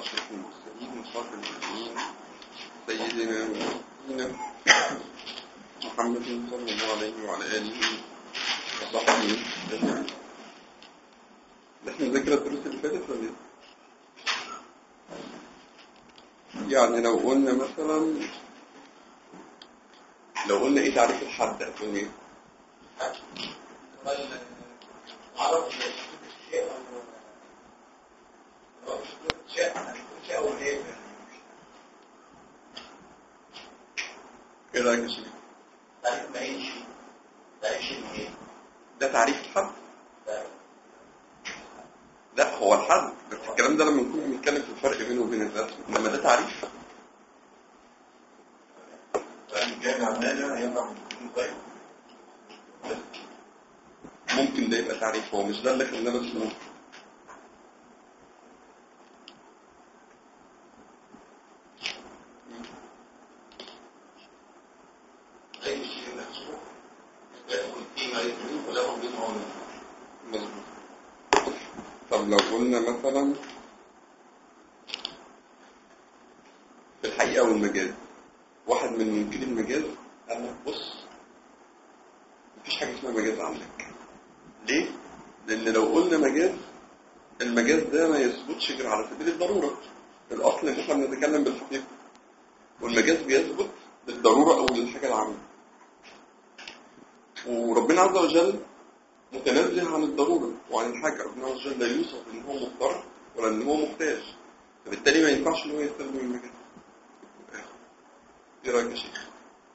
أشرف المرسلين وصالح المؤمنين سيدنا ونبينا محمد صلى الله عليه وعلى آله وصحبه أجمعين نحن نذكر الدروس اللي فاتت ولا إيه؟ يعني لو قلنا مثلا لو قلنا ايه تعريف الحد هتقول ايه؟ عرف الشيء أو شيء شيء أو إيه ايه رايك يا شيخ؟ تعرف ما أي شيء تعرف شيء إيه ده تعريف الحد؟ لا هو الحد بس الكلام ده لما نكون بنتكلم في الفرق بينه وبين الرسم انما ده تعريف فإن كان عمالا ينفع من طيب ممكن ده يبقى تعريف هو مش ده اللي خلينا بس نقول. أي شيء نفسه يكون فيما يكون وله منه مظبوط طب لو قلنا مثلا في الحقيقة والمجاز واحد من منكري المجاز قال لك بص مفيش حاجة اسمها مجاز عندك ليه؟ لأن لو قلنا مجاز المجاز ده ما يثبتش غير على سبيل الضرورة الأصل إن احنا بنتكلم بالحقيقة والمجاز بيثبت للضرورة أو للحاجة العامة وربنا عز وجل متنزه عن الضرورة وعن الحاجة ربنا عز وجل لا يوصف ان هو مضطر ولا ان هو محتاج فبالتالي ما ينفعش ان هو يستخدم المجاز ايه رايك يا شيخ؟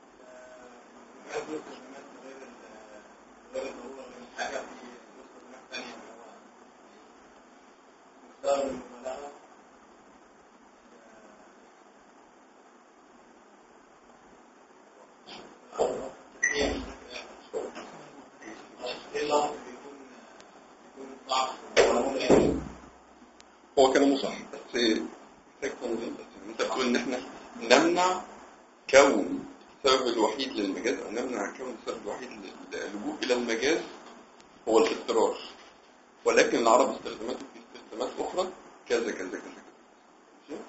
هو كلامه صح بس محتاج تنظيم بس انت بتقول ان احنا نمنع كون السبب الوحيد للمجاز او نمنع كون السبب الوحيد للجوء الى المجاز هو الاضطرار ولكن العرب استخدمته في استخدامات اخرى كذا كذا كذا كذا ماشي؟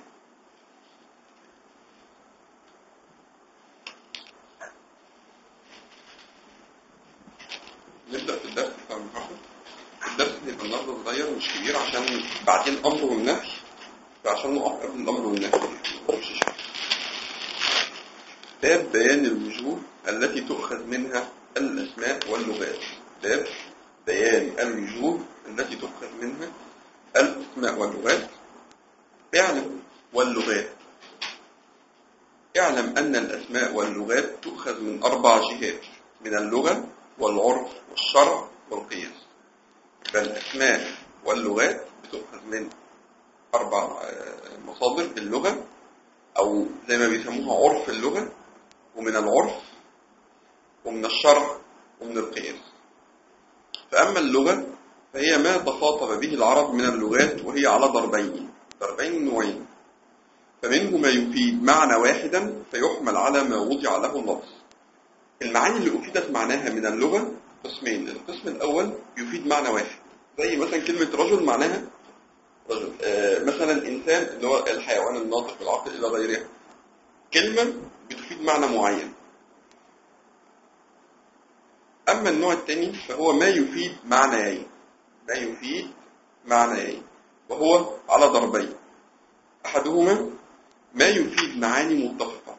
نبدأ في الدرس بتاع المحاضرة الدرس هيبقى النهارده صغير مش كبير عشان بعدين الامر والنهي فعشان نقف قبل الامر والنهي مش شيء. باب بيان الوجوه التي تؤخذ منها الاسماء واللغات باب بيان الوجوه التي تؤخذ منها الاسماء واللغات اعلم واللغات اعلم ان الاسماء واللغات تؤخذ من اربع جهات من اللغه والعرف والشرع والقياس فالأسماء واللغات بتؤخذ من أربع آه، مصادر اللغة أو زي ما بيسموها عرف اللغة ومن العرف ومن الشرع ومن القياس فأما اللغة فهي ما تخاطب به العرب من اللغات وهي على ضربين ضربين نوعين فمنه ما يفيد معنى واحدا فيحمل على ما وضع له اللفظ المعاني اللي أفيدت معناها من اللغة قسمين القسم الأول يفيد معنى واحد زي مثلا كلمة رجل معناها رجل آه مثلا إنسان اللي هو الحيوان الناطق بالعقل إلى غيرها كلمة بتفيد معنى معين أما النوع الثاني فهو ما يفيد معنيين ما يفيد معنيين وهو على ضربين أحدهما ما يفيد معاني متفقة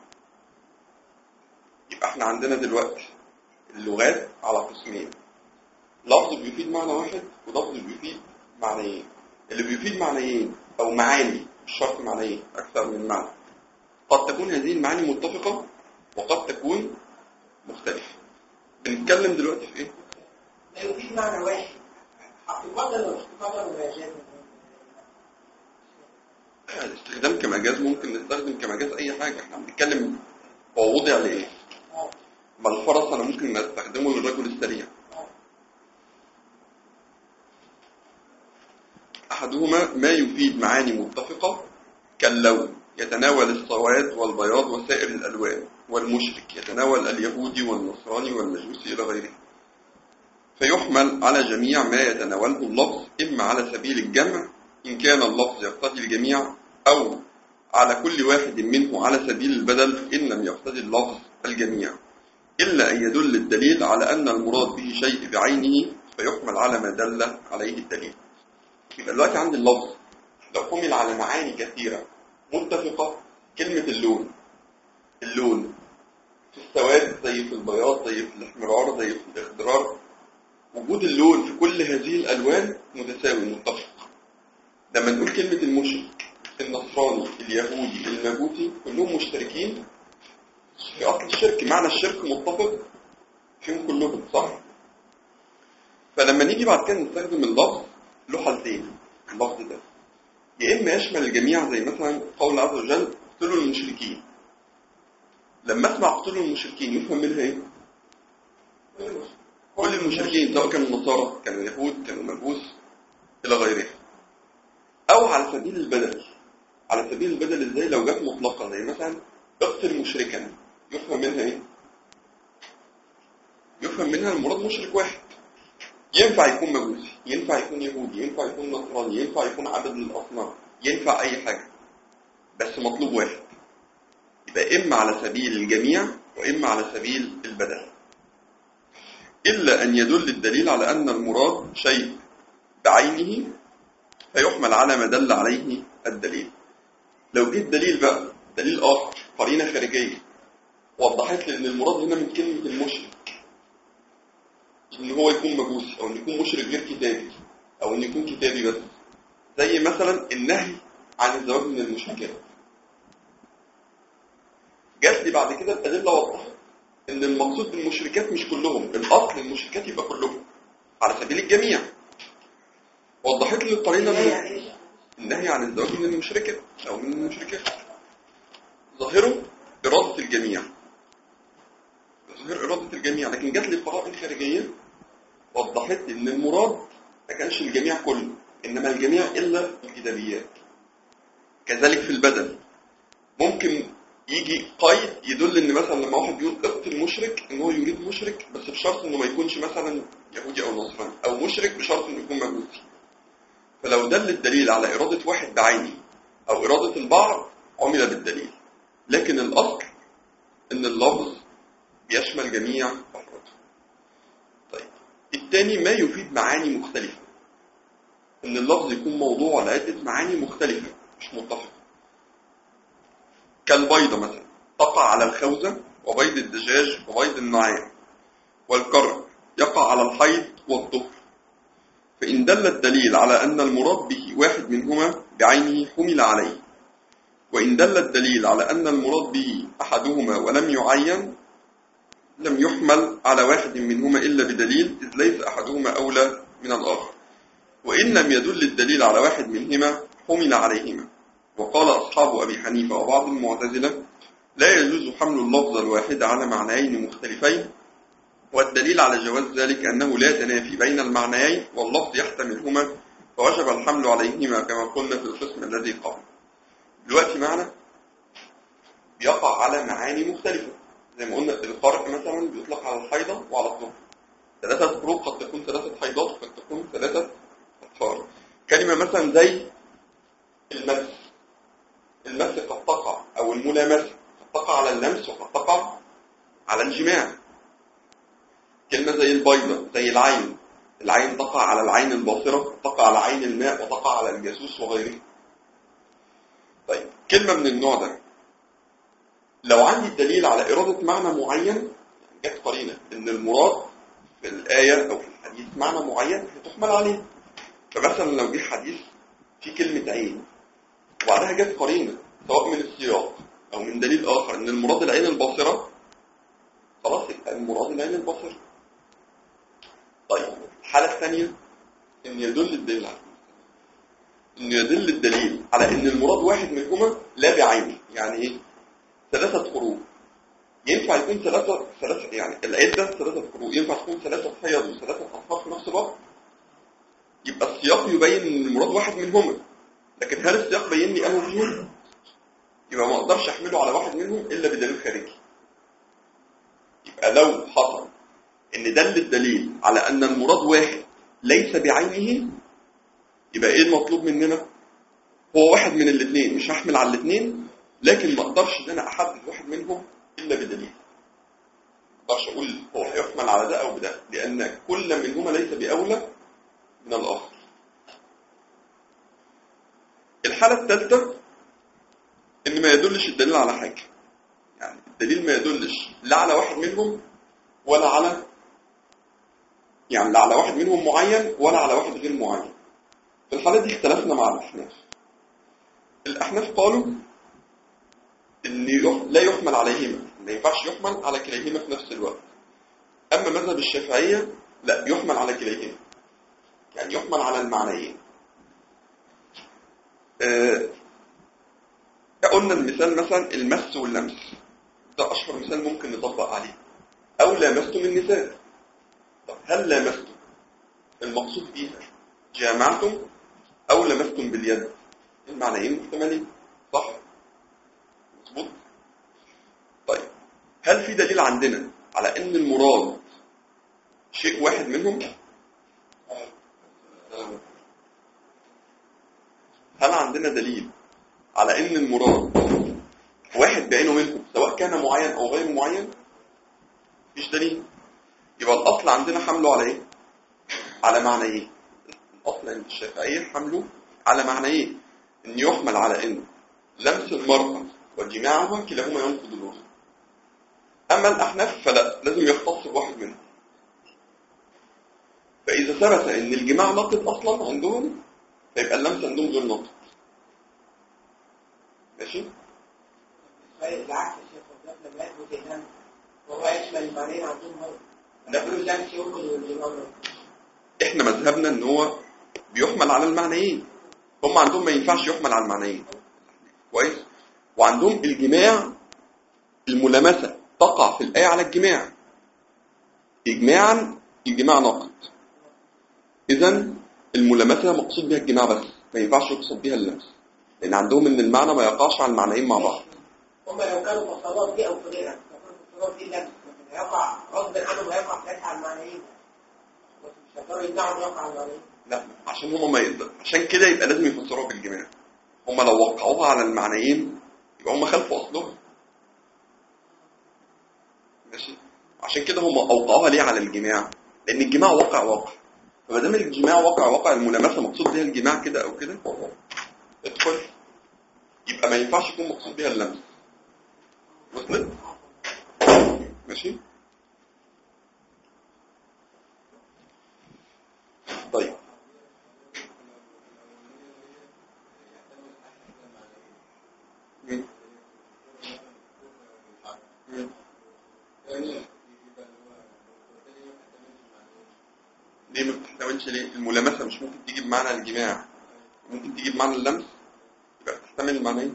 يبقى احنا عندنا دلوقتي اللغات على قسمين لفظ بيفيد معنى واحد ولفظ بيفيد معنيين اللي بيفيد معنيين او معاني مش شرط معنيين اكثر من معنى قد تكون هذه المعاني متفقة وقد تكون مختلفة بنتكلم دلوقتي في ايه؟ لا يفيد معنى واحد حقيقة ولا حقيقة ومجازا الاستخدام كمجاز ممكن نستخدم كمجاز اي حاجة احنا بنتكلم هو وضع لايه؟ ما الفرس انا ممكن استخدمه للرجل السريع احدهما ما يفيد معاني متفقة كاللون يتناول السواد والبياض وسائر الالوان والمشرك يتناول اليهودي والنصراني والمجوسي الى غيره فيحمل على جميع ما يتناوله اللفظ اما على سبيل الجمع إن كان اللفظ يقتضي الجميع أو على كل واحد منه على سبيل البدل إن لم يقتضي اللفظ الجميع إلا أن يدل الدليل على أن المراد به شيء بعينه فيحمل على ما دل عليه الدليل يبقى دلوقتي عندي اللفظ لو حمل على معاني كثيرة متفقة كلمة اللون اللون في السواد زي في البياض زي في الاحمرار زي في الاخضرار وجود اللون في كل هذه الألوان متساوي متفق لما نقول كلمة المشرك النصراني اليهودي المجوسي كلهم مشتركين في أصل الشرك معنى الشرك متفق فيهم كلهم صح فلما نيجي بعد كده نستخدم اللفظ له حالتين اللفظ ده يا إما يشمل الجميع زي مثلا قول عز وجل اقتلوا المشركين لما اسمع اقتلوا المشركين يفهم منها ايه؟ كل المشركين سواء كانوا نصارى كانوا يهود كانوا مجوس الى غيرها او على سبيل البدل على سبيل البدل ازاي لو جت مطلقه زي مثلا اقتل مشركا يفهم منها ايه يفهم منها المراد مشرك واحد ينفع يكون مجوسي ينفع يكون يهودي ينفع يكون نصراني ينفع يكون عبد للاصنام ينفع اي حاجه بس مطلوب واحد يبقى اما على سبيل الجميع واما على سبيل البدل إلا أن يدل الدليل على أن المراد شيء بعينه فيحمل على ما دل عليه الدليل لو جه الدليل بقى دليل آخر قرينة خارجية وضحت لي أن المراد هنا من كلمة المشرك إن هو يكون مجوسي أو أن يكون مشرك غير كتابي أو أن يكون كتابي بس زي مثلا النهي عن الزواج من المشركات جات لي بعد كده الأدلة وضحت ان المقصود بالمشركات مش كلهم الاصل المشركات يبقى كلهم على سبيل الجميع وضحت لي القرينه من النهي عن الزواج من المشركه او من المشركات ظاهره اراده الجميع ظاهر اراده الجميع لكن جات لي قرائن خارجيه وضحت لي ان المراد ما كانش الجميع كله انما الجميع الا الكتابيات كذلك في البدن ممكن يجي قيد يدل ان مثلا لما واحد يقول اقتل مشرك ان هو يريد مشرك بس بشرط انه ما يكونش مثلا يهودي او نصراني او مشرك بشرط انه يكون مجوسي فلو دل الدليل على اراده واحد بعينه او اراده البعض عمل بالدليل لكن الاصل ان اللفظ بيشمل جميع افراده طيب الثاني ما يفيد معاني مختلفه ان اللفظ يكون موضوع على عده معاني مختلفه مش متفقه كالبيضة مثلا تقع على الخوذة وبيض الدجاج وبيض النعام والكرم يقع على الحيض والطهر فإن دل الدليل على أن المراد به واحد منهما بعينه حمل عليه وإن دل الدليل على أن المراد به أحدهما ولم يعين لم يحمل على واحد منهما إلا بدليل إذ ليس أحدهما أولى من الآخر وإن لم يدل الدليل على واحد منهما حمل عليهما وقال أصحاب أبي حنيفة وبعض المعتزلة لا يجوز حمل اللفظ الواحد على معنيين مختلفين والدليل على جواز ذلك أنه لا تنافي بين المعنيين واللفظ يحتملهما فوجب الحمل عليهما كما قلنا في القسم الذي قبل دلوقتي معنى بيقع على معاني مختلفة زي ما قلنا القرء مثلا بيطلق على الحيضة وعلى الطهر ثلاثة فروق قد تكون ثلاثة حيضات وقد تكون ثلاثة أطهار كلمة مثلا زي المس المس قد تقع أو الملامسة قد تقع على اللمس وقد تقع على الجماع كلمة زي البيضة زي العين العين تقع على العين الباصرة تقع على عين الماء وتقع على الجاسوس وغيره طيب كلمة من النوع ده لو عندي دليل على إرادة معنى معين جت قرينة إن المراد في الآية أو في الحديث معنى معين هتحمل عليه فمثلا لو جه حديث في كلمة عين وبعدها جت قرينة سواء من السياق أو من دليل آخر إن المراد العين الباصرة خلاص يبقى المراد العين الباصرة طيب الحالة الثانية إن يدل الدليل على إن يدل الدليل على إن المراد واحد منهما لا بعينه يعني إيه؟ ثلاثة قروء ينفع يكون ثلاثة ثلاثة يعني العدة ثلاثة قروء ينفع تكون ثلاثة حيض وثلاثة أطهار في نفس الوقت يبقى السياق يبين إن المراد واحد منهما لكن هل السياق بين لي أنه فيهم؟ يبقى ما أقدرش أحمله على واحد منهم إلا بدليل خارجي يبقى لو حصل ان دل الدليل على ان المراد واحد ليس بعينه يبقى ايه المطلوب مننا هو واحد من الاثنين مش هحمل على الاثنين لكن ما اقدرش ان انا احدد واحد منهم الا بدليل ما اقدرش اقول هو هيحمل على ده او بده لان كل منهما ليس باولى من الاخر الحاله الثالثه ان ما يدلش الدليل على حاجه يعني الدليل ما يدلش لا على واحد منهم ولا على يعني لا على واحد منهم معين ولا على واحد غير معين في الحالة دي اختلفنا مع الأحناف الأحناف قالوا إن يح- لا يحمل عليهما ما ينفعش يحمل على كليهما في نفس الوقت أما مذهب الشافعية لا يحمل على كليهما يعني يحمل على المعنيين آه، قلنا المثال مثلا المس واللمس ده أشهر مثال ممكن نطبق عليه أو لامستم النساء طب هل لامستم المقصود بيها جامعتم أو لمستم باليد المعنيين محتملين صح مظبوط طيب هل في دليل عندنا على ان المراد شيء واحد منهم هل عندنا دليل على ان المراد واحد بعينه منهم سواء كان معين او غير معين مفيش دليل يبقى الاصل عندنا حمله على ايه على معنى ايه الاصل عند الشافعيه حمله على معنى ايه ان يحمل على ان لمس المرأة وجماعها كلاهما ينقض الوضوء اما الاحناف فلا لازم يختص بواحد منهم فاذا ثبت ان الجماع ناقض اصلا عندهم فيبقى اللمس عندهم غير ناقض ماشي بالعكس يا شيخ وزاد لما يثبت الدم وهو يشمل المعنيين عندهم هو لا. يقولوا اللمس ينقذ والجمال احنا مذهبنا ان هو بيحمل على المعنيين هم عندهم ما ينفعش يحمل على المعنيين كويس وعندهم الجماع الملامسه تقع في الايه على الجماع اجماعا الجماع ناقض اذا الملامسه مقصود بها الجماع بس ما ينفعش يقصد بها اللمس لان عندهم ان المعنى ما يقعش على المعنيين مع بعض هم لو كانوا في الصلاة دي أو في غيرها لو كانوا في الصلاة دي لمس لكن هيقع غصب عنهم هيقع ساعتها على المعنيين بس مش هيقدروا يمنعوا إنه يقع على المعنيين لا عشان هم ما يقدر عشان كده يبقى لازم يفسروها بالجماع هم لو وقعوها على المعنيين يبقى هم خلفوا اصلهم ماشي عشان كده هم اوقعوها ليه على الجماع لان الجماع واقع واقع فما دام الجماع واقع واقع الملامسه مقصود بيها الجماع كده او كده ادخل يبقى ما ينفعش يكون مقصود بيها اللمس وصلت ماشي طيب مم. مم. ليه ما بتحتملش ليه الملامسه مش ممكن تيجي بمعنى الجماع ممكن تيجي بمعنى اللمس يبقى بتحتمل المعنيين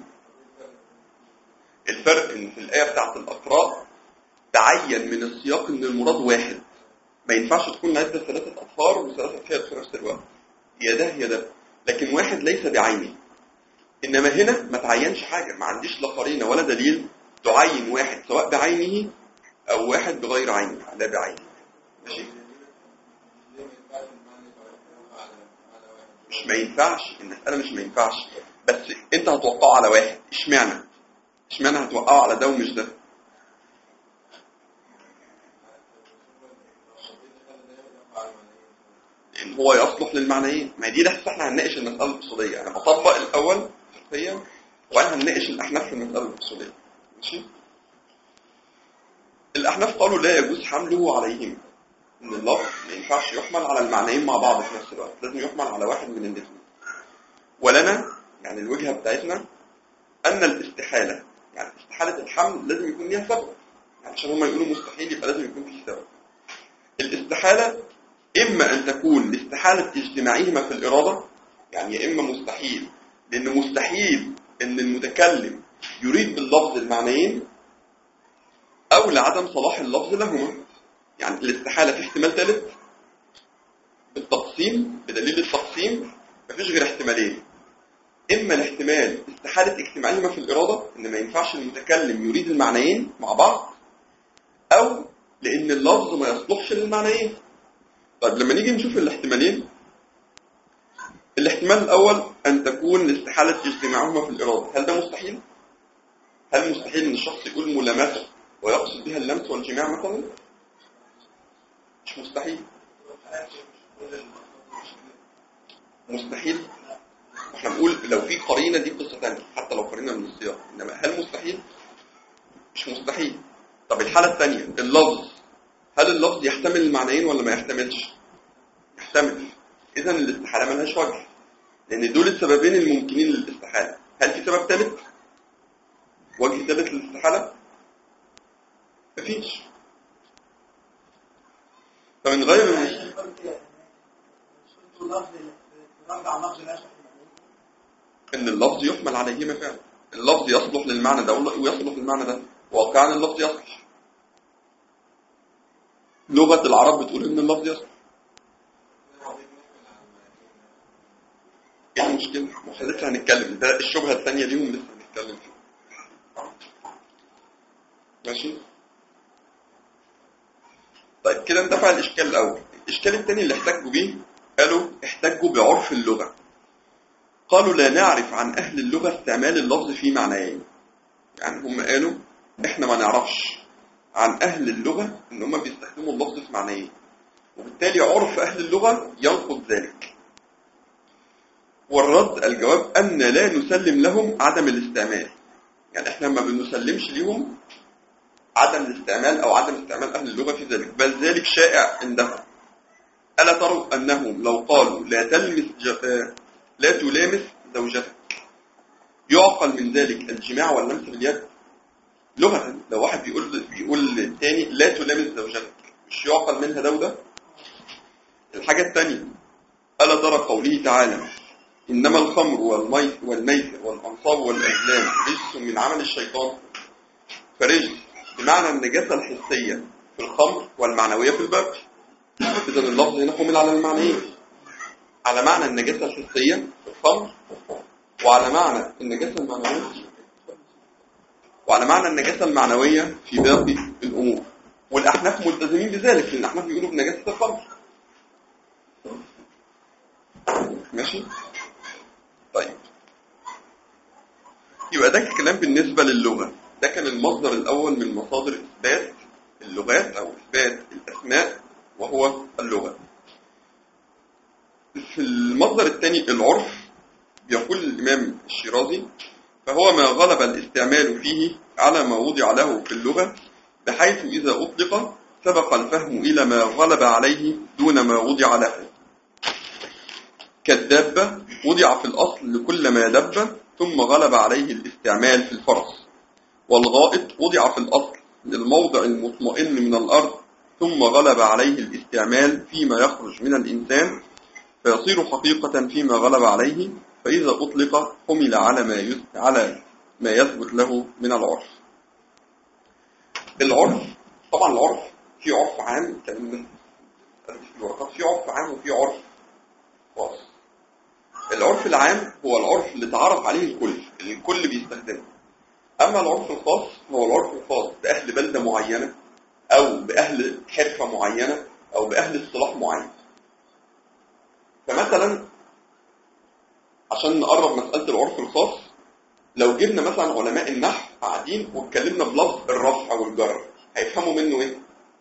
الفرق ان في الايه بتاعت الاقراء تعين من السياق ان المراد واحد ما ينفعش تكون عده ثلاثه اطهار وثلاثه حيض في نفس الوقت يا ده يا ده لكن واحد ليس بعينه انما هنا ما تعينش حاجه ما عنديش لا قرينه ولا دليل تعين واحد سواء بعينه او واحد بغير عينه لا بعينه ماشي مش ما ينفعش المساله مش ما ينفعش بس انت هتوقعه على واحد اشمعنى اشمعنى هتوقعه على ده ومش ده ان هو يصلح للمعنيين ما هي دي لسه احنا هنناقش المساله الاقتصاديه انا بطبق الاول فقهيا وبعدين هنناقش الاحناف في المساله الاقتصاديه ماشي الاحناف قالوا لا يجوز حمله عليهم ان اللفظ ما ينفعش يحمل على المعنيين مع بعض في نفس الوقت لازم يحمل على واحد من الاثنين ولنا يعني الوجهه بتاعتنا ان الاستحاله يعني استحاله الحمل لازم يكون ليها سبب يعني عشان هم يقولوا مستحيل يبقى لازم يكون فيه سبب الاستحاله اما ان تكون لاستحاله اجتماعهما في الاراده يعني يا اما مستحيل لان مستحيل ان المتكلم يريد باللفظ المعنيين او لعدم صلاح اللفظ لهما يعني الاستحاله في احتمال ثالث بالتقسيم بدليل التقسيم مفيش غير احتمالين اما الاحتمال استحاله اجتماعهما في الاراده ان ما ينفعش المتكلم يريد المعنيين مع بعض او لان اللفظ ما يصلحش للمعنيين طيب لما نيجي نشوف الاحتمالين الاحتمال الاحتمال الأول أن تكون لاستحالة اجتماعهما في الإرادة هل ده مستحيل؟ هل مستحيل أن الشخص يقول ملامسة ويقصد بها اللمس والجماع مثلا؟ مش مستحيل مستحيل احنا بنقول لو في قرينة دي قصة تانية حتى لو قرينة من السياق إنما هل مستحيل؟ مش مستحيل طب الحالة الثانية اللفظ هل اللفظ يحتمل المعنيين ولا ما يحتملش؟ يحتمل إذا الاستحالة ملهاش وجه لأن دول السببين الممكنين للاستحالة هل في سبب ثالث؟ وجه ثالث للاستحالة؟ مفيش فمن غير المس- ان اللفظ يحمل عليهما فعلا اللفظ يصلح للمعنى ده ويصلح للمعنى ده واقعا اللفظ يصلح لغة العرب بتقول ان اللفظ يصلح ايه المشكلة؟ ما احنا لسه هنتكلم ده الشبهة الثانية ليهم لسه هنتكلم فيها ماشي طيب كده اندفع الاشكال الاول الاشكال الثاني اللي احتجوا بيه قالوا احتجوا بعرف اللغة قالوا لا نعرف عن أهل اللغة استعمال اللفظ في معنيين يعني هم قالوا احنا ما نعرفش عن أهل اللغة ان هم بيستخدموا اللفظ في معنيين وبالتالي عرف أهل اللغة ينقض ذلك والرد الجواب أن لا نسلم لهم عدم الاستعمال يعني احنا ما بنسلمش لهم عدم الاستعمال أو عدم استعمال أهل اللغة في ذلك بل ذلك شائع عندهم ألا تروا أنهم لو قالوا لا تلمس ج... آه، لا تلامس زوجتك يعقل من ذلك الجماع واللمس باليد لغة لو واحد بيقول بيقول للتاني لا تلامس زوجتك مش يعقل منها ده وده الحاجة الثانية ألا ترى قوله تعالى إنما الخمر والميت والميت والأنصاب والأزلام رجس من عمل الشيطان فرجس بمعنى النجاسة الحسية في الخمر والمعنوية في البرد إذا اللفظ هنا حمل على المعنيين على معنى النجاسة الحسية في الخمر وعلى معنى النجاسة المعنوية وعلى معنى النجاسة المعنوية في باقي الأمور والأحناف ملتزمين بذلك لأن الأحناف بيقولوا بنجاسة الخمر ماشي طيب يبقى ده الكلام بالنسبة للغة ده كان المصدر الأول من مصادر إثبات اللغات أو إثبات الأسماء وهو اللغة في المصدر الثاني العرف يقول الإمام الشيرازي فهو ما غلب الاستعمال فيه على ما وضع له في اللغة بحيث إذا أطلق سبق الفهم إلى ما غلب عليه دون ما وضع له كالدابة وضع في الأصل لكل ما دب ثم غلب عليه الاستعمال في الفرس والغائط وضع في الأصل للموضع المطمئن من الأرض ثم غلب عليه الاستعمال فيما يخرج من الإنسان فيصير حقيقة فيما غلب عليه فإذا أطلق حمل على ما يث... على ما يثبت له من العرف العرف طبعا العرف في عرف عام كان في الورقات في عرف عام وفي عرف خاص العرف العام هو العرف اللي تعرف عليه الكل اللي الكل بيستخدمه أما العرف الخاص هو العرف الخاص بأهل بلدة معينة أو بأهل حرفة معينة أو بأهل اصطلاح معين فمثلا عشان نقرب مسألة العرف الخاص لو جبنا مثلا علماء النحو قاعدين واتكلمنا بلفظ الرفع والجر هيفهموا منه ايه؟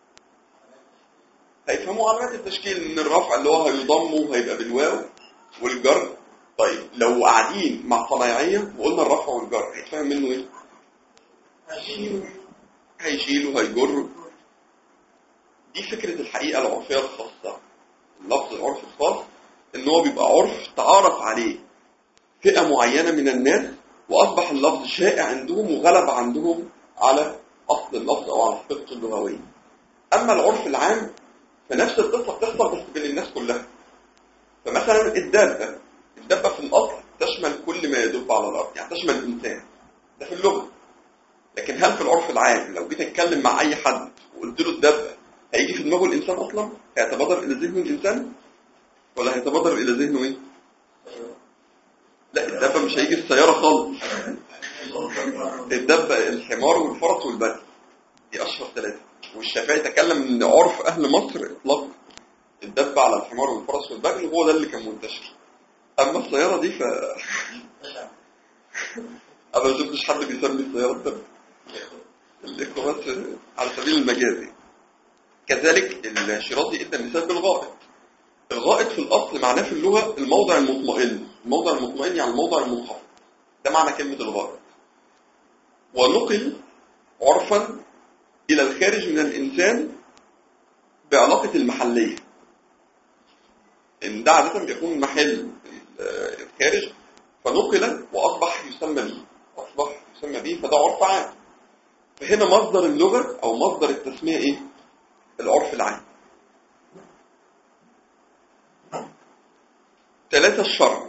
هيفهموا علامات التشكيل ان الرفع اللي هو هيضم وهيبقى بالواو والجر طيب لو قاعدين مع صنايعية وقلنا الرفع والجر هيتفهم منه ايه؟ هيشيله هيشيله هيجر دي فكرة الحقيقة العرفية الخاصة اللفظ العرف الخاص ان هو بيبقى عرف تعارف عليه فئة معينة من الناس واصبح اللفظ شائع عندهم وغلب عندهم على اصل اللفظ او على حقيقته اللغوية اما العرف العام فنفس القصة بتحصل بس بين الناس كلها فمثلا الدابة الدابة في الاصل تشمل كل ما يدب على الارض يعني تشمل الانسان ده في اللغة لكن هل في العرف العام لو جيت اتكلم مع اي حد وقلت له الدابة هيجي في دماغه الانسان اصلا هيتبادر الى ذهنه الانسان ولا هيتبادر الى ذهنه ايه لا الدابة مش هيجي السيارة خالص الدابة الحمار والفرس والبغل دي اشهر ثلاثة والشافعي تكلم ان عرف اهل مصر اطلاق الدابة على الحمار والفرس والبغل وهو ده اللي كان منتشر اما السياره دي ف انا ما شفتش حد بيسمي السياره الدم الاخوه بس على سبيل المجاز كذلك الشيرازي ادى مثال بالغائط الغائط في الاصل معناه في اللغه الموضع المطمئن الموضع المطمئن يعني الموضع المنخفض ده معنى كلمه الغائط ونقل عرفا الى الخارج من الانسان بعلاقه المحليه ان ده عاده بيكون محل آه، الخارج فنقل واصبح يسمى به اصبح يسمى به فده عرف عام فهنا مصدر اللغه او مصدر التسميه ايه العرف العام ثلاثة الشرع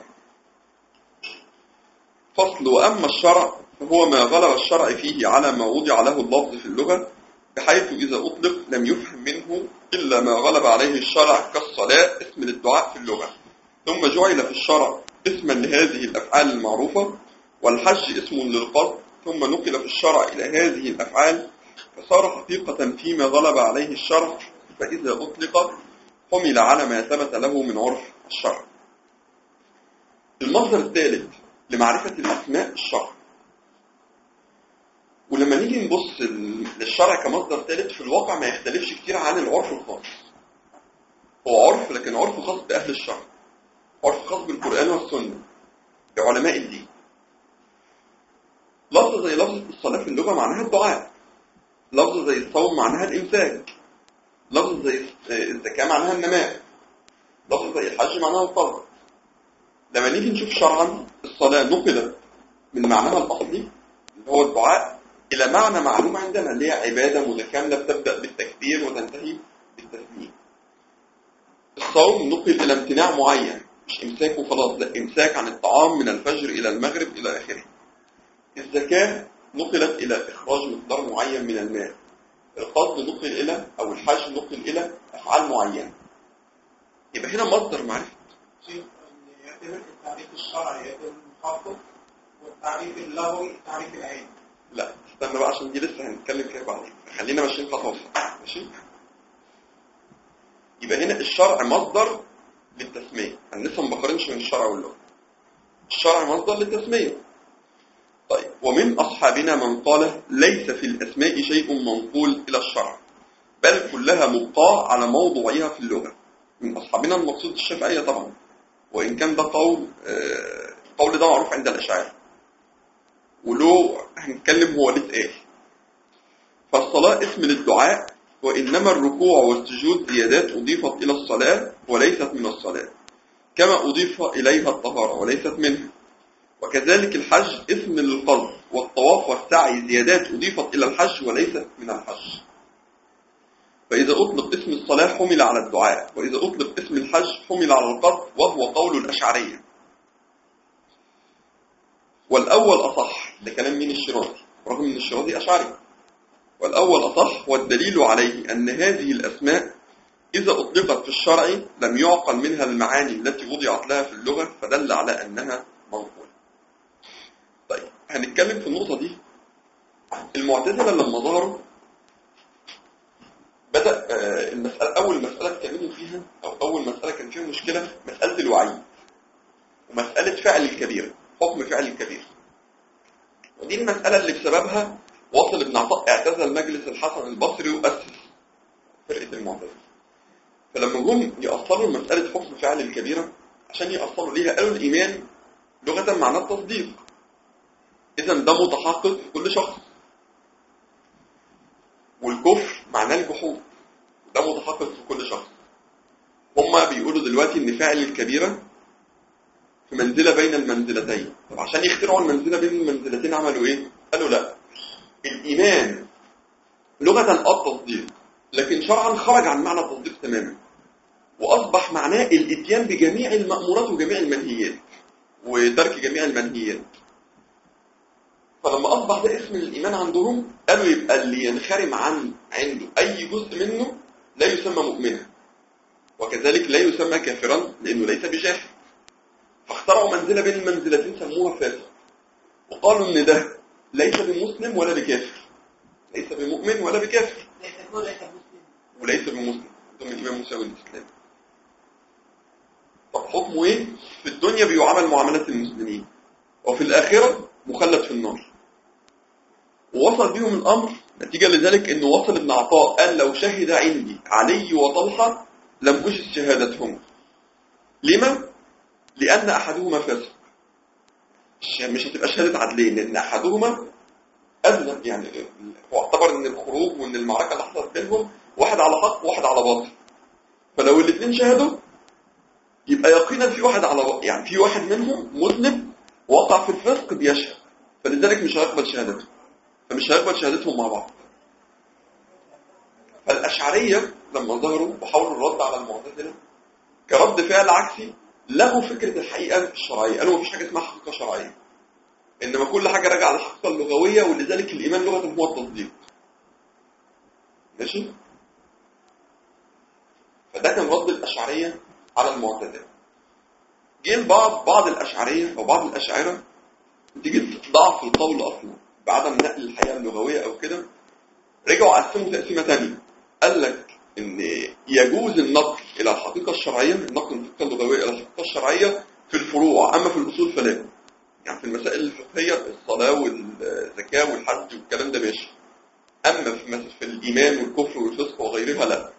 فصل وأما الشرع فهو ما غلب الشرع فيه على ما وضع له اللفظ في اللغة بحيث إذا أطلق لم يفهم منه إلا ما غلب عليه الشرع كالصلاة اسم للدعاء في اللغة ثم جعل في الشرع اسما لهذه الأفعال المعروفة والحج اسم للقصد ثم نقل في الشرع إلى هذه الأفعال فصار حقيقة فيما غلب عليه الشرع فإذا أطلق حمل على ما ثبت له من عرف الشرع المصدر الثالث لمعرفة الأسماء الشرع ولما نيجي نبص ال- للشرع كمصدر ثالث في الواقع ما يختلفش كتير عن العرف الخاص هو عرف لكن عرف خاص بأهل الشرع عرف خاص بالقرآن والسنة بعلماء الدين لفظ زي لفظة الصلاة في اللغة معناها الدعاء لفظ زي الصوم معناها الإمساك لفظ زي الزكاة معناها النماء لفظ زي الحج معناها الفرض لما نيجي نشوف شرعا الصلاة نقلت من معناها الأصلي اللي هو الدعاء إلى معنى معلوم عندنا اللي هي عبادة متكاملة بتبدأ بالتكبير وتنتهي بالتسليم الصوم نقل إلى امتناع معين مش إمساك وخلاص لا إمساك عن الطعام من الفجر إلى المغرب إلى آخره الزكاة نقلت إلى إخراج مقدار معين من المال القصد نقل إلى أو الحج نقل إلى أفعال معينة يبقى هنا مصدر معرفة شيء أن يعتبر التعريف الشرعي يعتبر المخاطب والتعريف اللغوي التعريف العلمي لا استنى بقى عشان دي لسه هنتكلم فيها بعدين خلينا ماشيين خطوة بخطوة ماشي يبقى هنا الشرع مصدر للتسمية انا لسه ما بقارنش بين الشرع واللغة الشرع مصدر للتسمية طيب ومن أصحابنا من قال ليس في الأسماء شيء منقول إلى الشرع بل كلها مبقاة على موضوعها في اللغة من أصحابنا المقصود الشافعية طبعا وإن كان ده قول آه، القول ده معروف عند الأشاعرة ولو هنتكلم هو ليه اتقال فالصلاة اسم للدعاء وإنما الركوع والسجود زيادات أضيفت إلى الصلاة وليست من الصلاة كما أضيف إليها الطهارة وليست منها وكذلك الحج اسم للقصد والطواف والسعي زيادات أضيفت إلى الحج وليست من الحج فإذا أطلق اسم الصلاة حمل على الدعاء وإذا أطلق اسم الحج حمل على القصد وهو قول الأشعرية والأول أصح ده كلام مين الشيرازي رغم أن الشيرازي أشعري والأول أصح والدليل عليه أن هذه الأسماء إذا أطلقت في الشرع لم يعقل منها المعاني التي وضعت لها في اللغة فدل على أنها منقولة طيب هنتكلم في النقطة دي المعتزلة لما ظهروا بدأ آه، المسألة أول مسألة اتكلموا فيها أو أول مسألة كان فيها مشكلة مسألة الوعيد ومسألة فعل الكبير حكم فعل الكبير ودي المسألة اللي بسببها واصل ابن عطاء اعتزل مجلس الحسن البصري وأسس فرقة المعتزلة فلما جم يأصلوا مسألة حكم فعل الكبيرة عشان يأصلوا ليها قالوا الإيمان لغة معناه التصديق إذا ده متحقق في كل شخص والكفر معناه الجحود ده متحقق في كل شخص هما بيقولوا دلوقتي إن فعل الكبيرة في منزلة بين المنزلتين طب عشان يخترعوا المنزلة بين المنزلتين عملوا إيه؟ قالوا لا الإيمان لغة التصديق لكن شرعا خرج عن معنى التصديق تماما وأصبح معناه الإتيان بجميع المأمورات وجميع المنهيات وترك جميع المنهيات فلما أصبح ده اسم الإيمان عندهم قالوا يبقى اللي ينخرم عن عنده أي جزء منه لا يسمى مؤمنا وكذلك لا يسمى كافرا لأنه ليس بجاحد فاخترعوا منزلة بين المنزلتين سموها فاسق وقالوا ان ده ليس بمسلم ولا بكافر ليس بمؤمن ولا بكافر ليس يكون ليس مسلم وليس بمسلم عندهم الإمام مساوي للإسلام طب حكمه ايه في الدنيا بيعامل معاملة المسلمين وفي الآخرة مخلد في النار ووصل بيهم الأمر نتيجة لذلك أنه وصل ابن عطاء قال لو شهد عندي علي وطلحة لم أجد شهادتهم لما؟ لأن أحدهما فاسق مش- مش هتبقى شهادة عدلين لأن أحدهما أذنب يعني هو اعتبر أن الخروج وأن المعركة اللي حصلت بينهم واحد على حق وواحد على باطل فلو الاثنين شهدوا يبقى يقينا في واحد على باطل يعني في واحد منهم مذنب وقع في الفسق بيشهد فلذلك مش هيقبل شهادته فمش هيقبل شهادتهم مع بعض فالأشعرية لما ظهروا وحاولوا الرد على المعتزلة كرد فعل عكسي لغوا فكرة الحقيقة الشرعية قالوا مفيش حاجة اسمها حقيقة شرعية إنما كل حاجة راجعة للحقيقة اللغوية ولذلك الإيمان لغة هو التصديق ماشي فده كان رد الأشعرية على المعتزلة جه البعض بعض الأشعرية أو بعض الأشاعرة نتيجة ضعف القول أصلا بعدم نقل الحقيقة اللغوية أو كده رجعوا قسموا تقسيمة تانية قال لك إن يجوز النقل إلى الحقيقة الشرعية النقل من الحقيقة اللغوية إلى الحقيقة الشرعية في الفروع أما في الأصول فلا يعني في المسائل الفقهية الصلاة والزكاة والحج والكلام ده ماشي أما في مس- في الإيمان والكفر والفسق وغيرها لا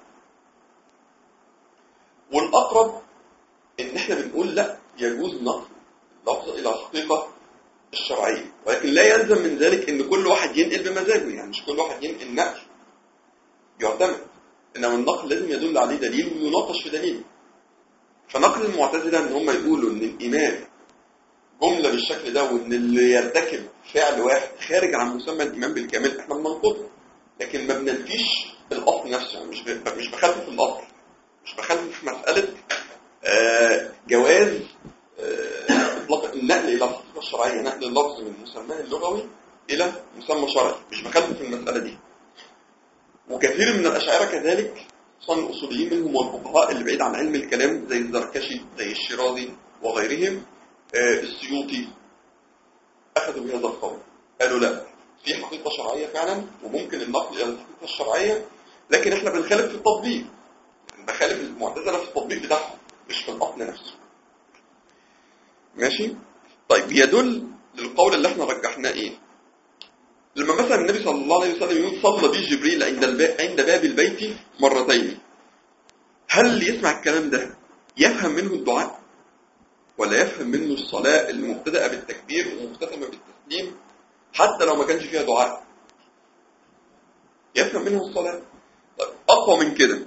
والأقرب إن إحنا بنقول لا يجوز نقل اللفظ إلى الحقيقة الشرعية ولكن لا يلزم من ذلك إن كل واحد ينقل بمزاجه يعني مش كل واحد ينقل نقل يعتمد إنما النقل لازم يدل عليه دليل ويناقش في دليله فنقل المعتزلة إن هم يقولوا إن الإيمان جملة بالشكل ده وإن اللي يرتكب فعل واحد خارج عن مسمى الإيمان بالكامل إحنا بننقضه لكن ما بننفيش الأصل نفسه يعني مش ب- مش بخالف الأصل مش بخالف في مسألة آه، جواز آه، إطلاق النقل إلى الحقيقة الشرعية نقل اللفظ من مسماه اللغوي إلى مسمى شرعي مش بخالف في المسألة دي وكثير من الأشاعرة كذلك خصوصا الأصوليين منهم والفقهاء اللي بعيد عن علم الكلام زي الزركشي زي الشيرازي وغيرهم آه، السيوطي أخذوا بهذا القول قالوا لا في حقيقة شرعية فعلا وممكن النقل إلى الحقيقة الشرعية لكن احنا بنخالف في التطبيق بخالف المعتزلة في التطبيق بتاعهم مش في الأصل نفسه ماشي طيب يدل للقول اللي احنا رجحناه ايه لما مثلا النبي صلى الله عليه وسلم يقول صلى بي جبريل عند الباب عند باب البيت مرتين هل اللي يسمع الكلام ده يفهم منه الدعاء ولا يفهم منه الصلاة المبتدأة بالتكبير ومختتمة بالتسليم حتى لو ما كانش فيها دعاء يفهم منه الصلاة طيب أقوى من كده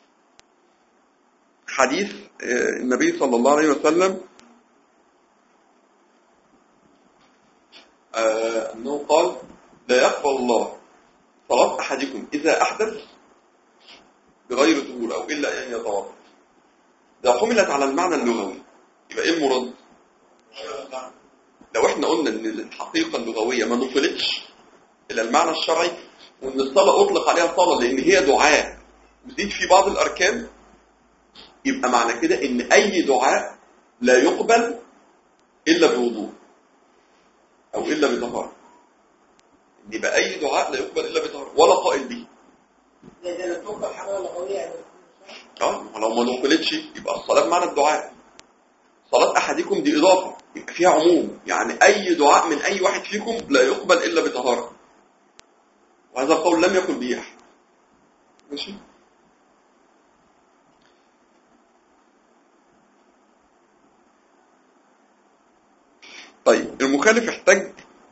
حديث آه، النبي صلى الله عليه وسلم آه، أنه قال لا يقبل الله صلاة أحدكم إذا أحدث بغير طهور أو إلا أن يتوضا ده حملت على المعنى اللغوي يبقى إيه المراد؟ لو احنا قلنا ان الحقيقة اللغوية ما نقلتش الى المعنى الشرعي وان الصلاة اطلق عليها صلاة لان هي دعاء وزيد في بعض الاركان يبقى معنى كده ان اي دعاء لا يقبل الا بوضوء او الا بطهارة يبقى اي دعاء لا يقبل الا بطهارة ولا قائل به ده ده لو تقبل حاجة لغوية يعني اه لو ما نقلتش يبقى الصلاة بمعنى الدعاء صلاة أحدكم دي إضافة يبقى فيها عموم يعني أي دعاء من أي واحد فيكم لا يقبل إلا بطهارة وهذا القول لم يكن به أحد ماشي طيب المخالف احتج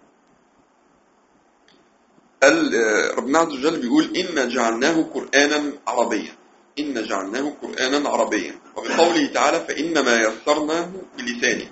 قال آه، ربنا عز وجل بيقول إنا جعلناه قرآنا عربيا إنا جعلناه قرآنا عربيا وبقوله تعالى فإنما يسرناه بلسانك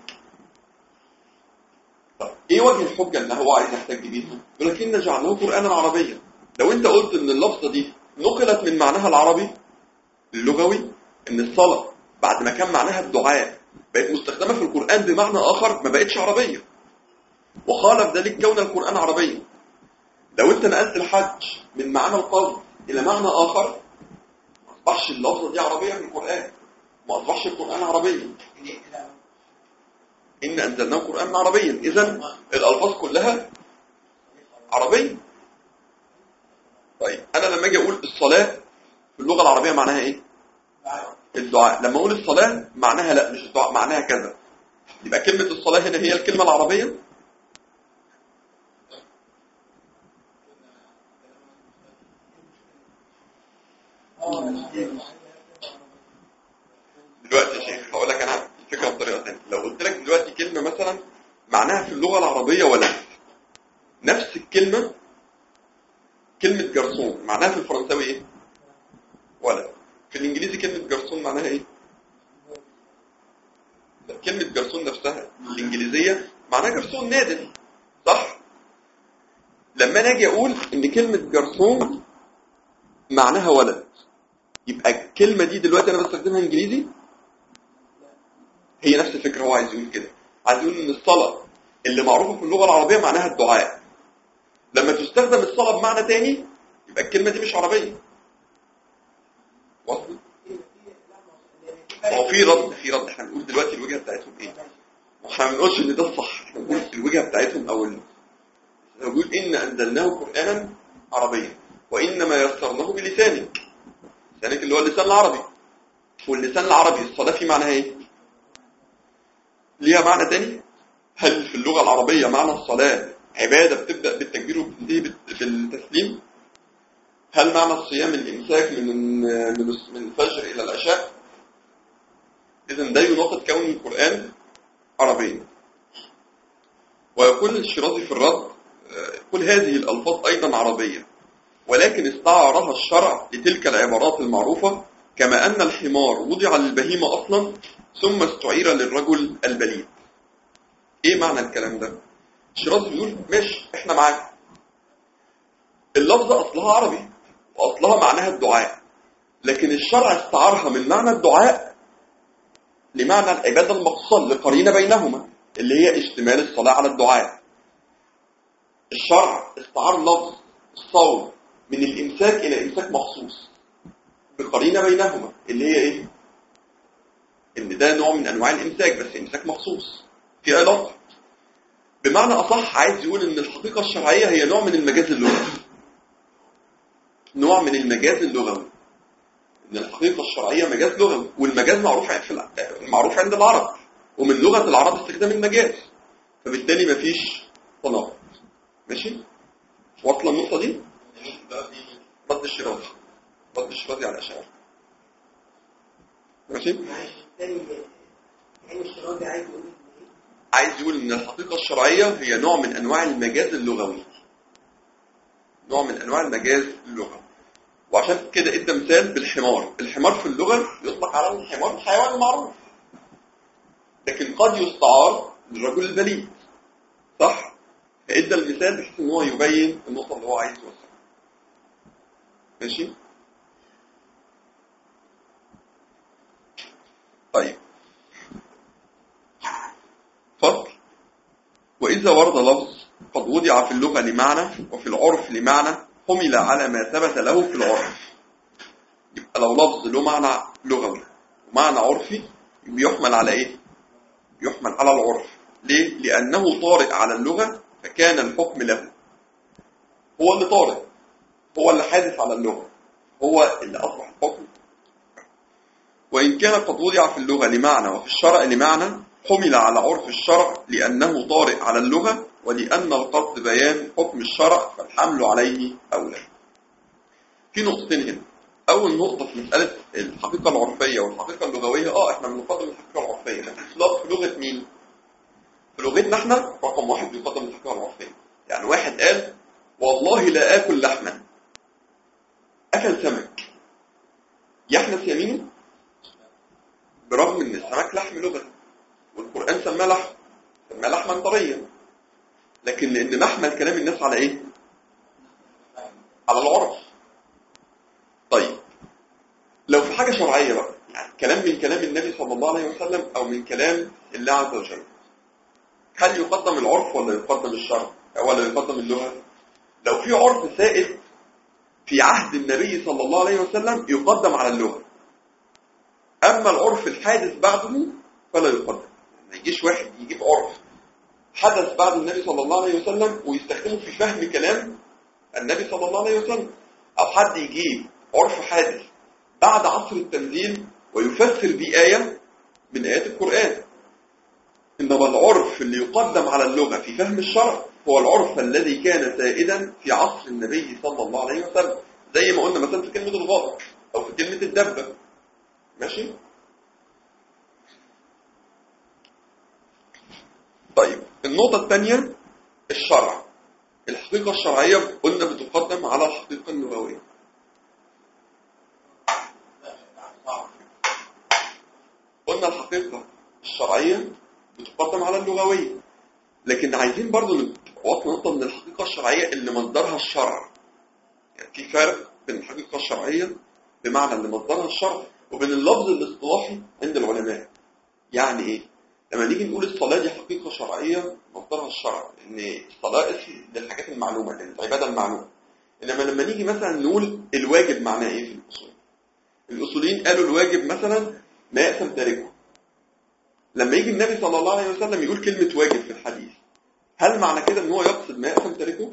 طب إيه وجه الحجة اللي هو عايز يحتج بيها؟ يقول لك إنا جعلناه قرآنا عربيا لو أنت قلت إن اللفظة دي نقلت من معناها العربي اللغوي إن الصلاة بعد ما كان معناها الدعاء بقت مستخدمة في القرآن بمعنى آخر ما بقتش عربية وخالف ذلك كون القرآن عربيا لو أنت نقلت الحج من معنى القصد إلى معنى آخر ما أصبحش اللفظة دي عربية في القرآن ما أصبحش القرآن عربيا إن أنزلناه قرآن عربيا إذا الألفاظ كلها عربية طيب أنا لما أجي أقول الصلاة في اللغة العربية معناها إيه؟ الدعاء الدعاء لما اقول الصلاه معناها لا مش الدعاء معناها كذا يبقى كلمه الصلاه هنا هي الكلمه العربيه دلوقتي يا شيخ هقول لك انا الفكره بطريقه ثانيه لو قلت لك دلوقتي كلمه مثلا معناها في اللغه العربيه ولد نفس الكلمه كلمه جرسون معناها في الفرنساوي ايه ولد في الانجليزي كلمه جرسون معناها ايه لا، كلمه جرسون نفسها الانجليزيه معناها جرسون نادل صح لما انا اجي اقول ان كلمه جرسون معناها ولد يبقى الكلمه دي دلوقتي انا بستخدمها انجليزي هي نفس الفكره هو عايز يقول كده عايز يقول ان الصلاه اللي معروفه في اللغه العربيه معناها الدعاء لما تستخدم الصلاه بمعنى تاني يبقى الكلمه دي مش عربيه واصل هو في رد في رد احنا بنقول دلوقتي الوجهه بتاعتهم ايه واحنا ما بنقولش ان ده الصح احنا بنقول الوجهه بتاعتهم او ال... بنقول ان انزلناه قرانا عربيا وانما يسرناه بلسانك لسانك اللي هو اللسان العربي واللسان العربي الصلاه في معناها ايه ليها معنى تاني هل في اللغه العربيه معنى الصلاه عباده بتبدا بالتكبير وبتنتهي بال- بالتسليم هل معنى الصيام الامساك من من من الفجر الى العشاء اذا ده يناقض كون القران عربيا ويقول الشيرازي في الرد آه، يقول هذه الالفاظ ايضا عربيه ولكن استعارها الشرع لتلك العبارات المعروفه كما ان الحمار وضع للبهيمه اصلا ثم استعير للرجل البليد ايه معنى الكلام ده الشيرازي بيقول ماشي احنا معاك اللفظة اصلها عربي واصلها معناها الدعاء لكن الشرع استعارها من معنى الدعاء لمعنى العبادة المقصود لقرينة بينهما اللي هي اشتمال الصلاة على الدعاء الشرع استعار لفظ الصوم من الامساك الى امساك مخصوص بقرينة بينهما اللي هي ايه ان ده نوع من انواع الامساك بس امساك مخصوص في علاقه بمعنى اصح عايز يقول ان الحقيقه الشرعيه هي نوع من المجاز اللغوي نوع من المجاز اللغوي ان الحقيقه الشرعيه مجاز لغوي والمجاز معروف في الع- معروف عند العرب ومن لغه العرب استخدام المجاز فبالتالي مفيش تناقض ماشي واصله النقطه دي جميل بقى دي رد الشرازي رد الشرازي على الاشاعره ماشي معلش تاني يعني الشرازي عايز يقول ايه؟ عايز يقول ان الحقيقة الشرعية هي نوع من انواع المجاز اللغوي نوع من انواع المجاز اللغوي وعشان كده ادى مثال بالحمار الحمار في اللغة يطلق على الحمار الحيوان المعروف لكن قد يستعار للرجل البليد صح فادى المثال بحيث ان هو يبين النقطة اللي هو عايز يوصلها ماشي طيب فصل وإذا ورد لفظ قد وضع في اللغة لمعنى وفي العرف لمعنى حمل على ما ثبت له في العرف يبقى لو لفظ له معنى لغوي ومعنى عرفي بيحمل على ايه؟ يحمل على العرف ليه؟ لأنه طارئ على اللغة فكان الحكم له هو اللي طارئ هو اللي حادث على اللغة هو اللي أصبح الحكم وإن كان قد وضع في اللغة لمعنى وفي الشرع لمعنى حمل على عرف الشرع لأنه طارئ على اللغة ولأن القصد بيان حكم الشرع فالحمل عليه أولى في نقطتين هنا أول نقطة في مسألة الحقيقة العرفية والحقيقة اللغوية اه احنا بنقدم الحقيقة العرفية لكن في لغة- في لغة مين؟ في لغتنا احنا رقم واحد بيقدم الحقيقة العرفية يعني واحد قال والله لا آكل لحما أكل سمك يحنث يمينه برغم ان السمك لحم لغة والقرآن سماه لحم سماه لحما طريا لكن لان محمل كلام الناس على ايه على العرف طيب لو في حاجة شرعية بقى يعني كلام من كلام النبي صلى الله عليه وسلم او من كلام الله عز وجل هل يقدم العرف ولا يقدم الشرع ولا يقدم اللغة لو في عرف سائد في عهد النبي صلى الله عليه وسلم يقدم على اللغة أما العرف الحادث بعده فلا يقدم ما يجيش واحد يجيب عرف حدث بعد النبي صلى الله عليه وسلم ويستخدمه في فهم كلام النبي صلى الله عليه وسلم أو حد يجيب عرف حادث بعد عصر التنزيل ويفسر بآية من آيات القرآن إنما العرف اللي يقدم على اللغة في فهم الشرع هو العرف الذي كان سائدا في عصر النبي صلى الله عليه وسلم زي ما قلنا مثلا في كلمة الغائط أو في كلمة الدبة ماشي طيب النقطة الثانية الشرع الحقيقة الشرعية قلنا بتقدم على الحقيقة اللغوية قلنا الحقيقة الشرعية بتقدم على اللغوية لكن عايزين برضو نتوقف نقطة من الحقيقة الشرعية اللي مصدرها الشرع يعني في فرق بين الحقيقة الشرعية بمعنى اللي مصدرها الشرع وبين اللفظ الاصطلاحي عند العلماء يعني ايه؟ لما نيجي نقول الصلاة دي حقيقة شرعية مصدرها الشرع ان الصلاة اسم للحاجات المعلومة للعبادة المعلومة انما لما نيجي مثلا نقول الواجب معناه ايه في الاصول الاصوليين قالوا الواجب مثلا ما يأثم تاركه لما يجي النبي صلى الله عليه وسلم يقول كلمة واجب في الحديث هل معنى كده ان هو يقصد ما يأثم تاركه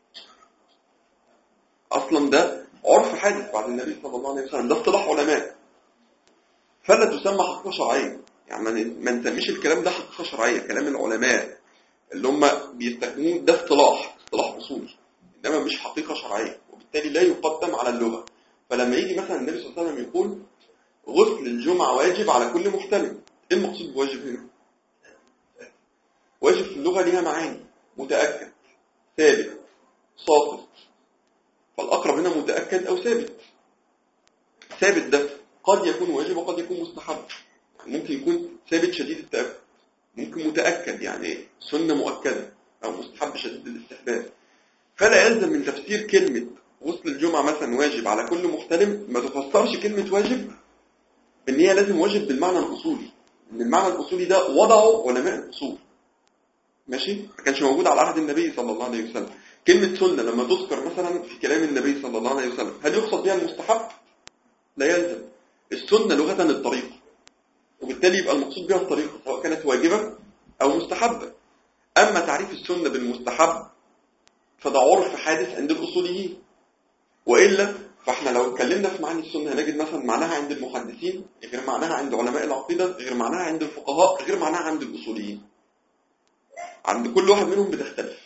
اصلا ده عرف حادث بعد النبي صلى الله عليه وسلم ده اصطلاح علماء فلا تسمى حقيقة شرعية يعني ما ن- ما نسميش الكلام ده حقيقة شرعية كلام العلماء اللي هم بيستخدموه ده اصطلاح اصطلاح اصولي انما مش حقيقة شرعية وبالتالي لا يقدم على اللغة فلما يجي مثلا النبي صلى الله عليه وسلم يقول غسل الجمعة واجب على كل محتلم ايه المقصود بواجب هنا واجب في اللغة ليها معاني متأكد ثابت ساقط فالأقرب هنا متأكد أو ثابت ثابت ده قد يكون واجب وقد يكون مستحب يعني ممكن يكون ثابت شديد التأكد ممكن متأكد يعني سنة مؤكدة أو مستحب شديد الاستحباب فلا يلزم من تفسير كلمة غسل الجمعة مثلا واجب على كل محتلم ما تفسرش كلمة واجب ان هي لازم واجب بالمعنى الأصولي ان المعنى الأصولي ده وضعه علماء الأصول ماشي ما كانش موجود على عهد النبي صلى الله عليه وسلم كلمة سنة لما تذكر مثلا في كلام النبي صلى الله عليه وسلم هل يقصد بها المستحب؟ لا يلزم السنة لغة الطريقة وبالتالي يبقى المقصود بها الطريقة سواء كانت واجبة أو مستحبة أما تعريف السنة بالمستحب فده عرف حادث عند الأصوليين وإلا فاحنا لو اتكلمنا في معاني السنة هنجد مثلا معناها عند المحدثين غير معناها عند علماء العقيدة غير معناها عند الفقهاء غير معناها عند الأصوليين عند كل واحد منهم بتختلف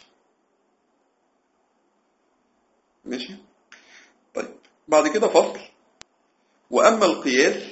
ماشي طيب بعد كده فصل وأما القياس